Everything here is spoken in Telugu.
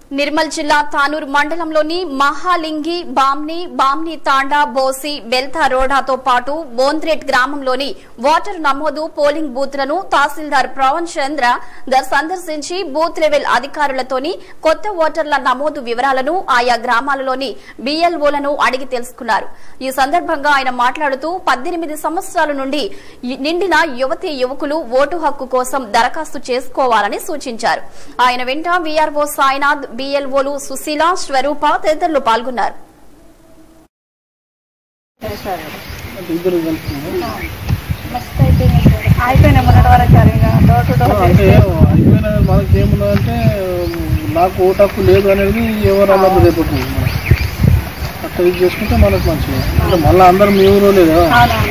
నిర్మల్ జిల్లా తానూరు మండలంలోని మహాలింగి బామ్ని బామ్ని తాండా బోసి బెల్తా రోడాతో పాటు బోంద్రేట్ గ్రామంలోని ఓటర్ నమోదు పోలింగ్ బూత్లను తహసీల్దార్ పవన్ చంద్ర ద సందర్శించి బూత్ లెవెల్ అధికారులతోని కొత్త ఓటర్ల నమోదు వివరాలను ఆయా గ్రామాలలోని బీఎల్ఓలను అడిగి తెలుసుకున్నారు ఈ సందర్భంగా ఆయన మాట్లాడుతూ పద్దెనిమిది సంవత్సరాల నుండి యి- నిండిన యువతీ యువకులు ఓటు హక్కు కోసం దరఖాస్తు చేసుకోవాలని సూచించారు ఆయన వెంట వీఆర్ఓ సాయినాథ్ బీఎల్ఓలు సుశీల స్వరూప తదితరులు పాల్గొన్నారు ఇద్దరు కలుపుకున్నారా? అయిపోయినాయి మొన్నటి వరకు జరిగిన డోర్ టు డోర్ అంటే అయిపోయిన మనకి ఏమున్నదంటే నాకు ఓటు హక్కు లేదు అనేది ఎవరు అన్నారు రేపటి నుంచి మనం. అట్లా ఇది చేసుకుంటే మనకు మంచిది అంటే మళ్ళీ అందరం మీ ఊరు లేదా అవునవును